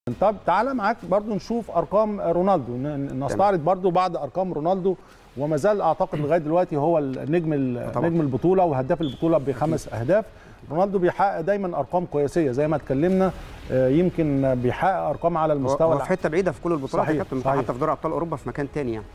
طب تعالى معاك برضو نشوف ارقام رونالدو ن- نستعرض برضو بعض ارقام رونالدو وما زال اعتقد لغايه دلوقتي هو النجم ال- طبعا. نجم البطوله وهداف البطوله بخمس اهداف رونالدو بيحقق دايما ارقام قياسيه زي ما اتكلمنا آه، يمكن بيحقق ارقام على هو المستوى هو الع- في حته بعيده في كل البطولات يا صحيح، كابتن صحيح. حتى في دوري ابطال اوروبا في مكان تاني يعني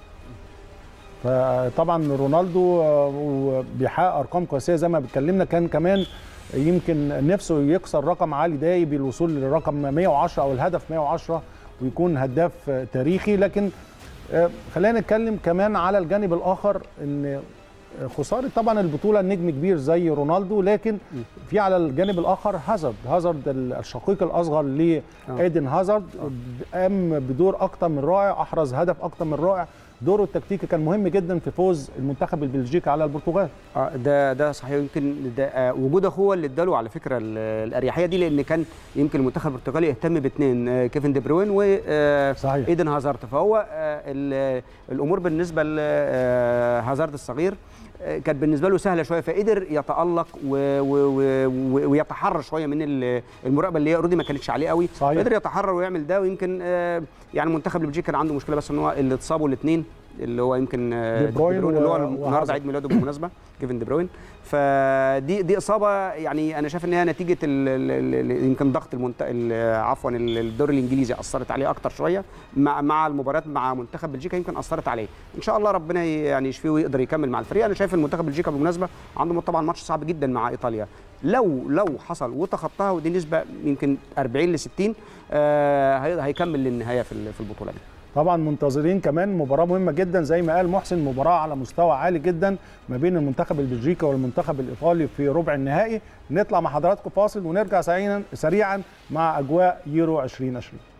فطبعا رونالدو آه، بيحقق ارقام قياسيه زي ما اتكلمنا كان كمان يمكن نفسه يكسر رقم علي داي بالوصول للرقم 110 او الهدف 110 ويكون هداف آه، تاريخي لكن آه، خلينا نتكلم كمان على الجانب الاخر ان خساره طبعا البطوله نجم كبير زي رونالدو لكن في على الجانب الاخر هازارد هازارد الشقيق الاصغر لايدن هازارد قام بدور اكتر من رائع احرز هدف اكتر من رائع دوره التكتيكي كان مهم جدا في فوز المنتخب البلجيكي على البرتغال اه ده ده صحيح يمكن ده آه وجود اخوه اللي اداله على فكره ال- الاريحيه دي لان كان يمكن المنتخب البرتغالي يهتم باثنين آه كيفن دي بروين صحيح. وايدن هازارد فهو آه ال- الامور بالنسبه لهازارد الصغير آه، كانت بالنسبه له سهله شويه فقدر يتالق و- و- و- ويتحرر شويه من ال- المراقبه اللي هي اوريدي ما كانتش عليه قوي صحيح. قدر يتحرر ويعمل ده ويمكن آه، يعني المنتخب البلجيكي كان عنده مشكله بس ان هو اللي اتصابوا الاثنين اللي هو يمكن آه، دي بروين اللي هو و- النهارده وهازارد. عيد ميلاده بالمناسبه كيفن دي بروين فدي دي اصابه يعني انا شايف ان هي نتيجه ال- ال- ال- يمكن ضغط المنت... ال- عفوا ال- الدوري الانجليزي اثرت عليه اكتر شويه مع مع المباريات مع منتخب بلجيكا يمكن اثرت عليه ان شاء الله ربنا ي- يعني يشفيه ويقدر يكمل مع الفريق انا شايف المنتخب بلجيكا بالمناسبه عنده طبعا ماتش صعب جدا مع ايطاليا لو لو حصل وتخطاها ودي نسبه يمكن 40 ل 60 آه هي- هيكمل للنهايه في ال- في البطوله دي طبعا منتظرين كمان مباراه مهمه جدا زي ما قال محسن مباراه على مستوى عالي جدا ما بين المنتخب البلجيكي والمنتخب الايطالي في ربع النهائي نطلع مع حضراتكم فاصل ونرجع سريعا سريعا مع اجواء يورو 2020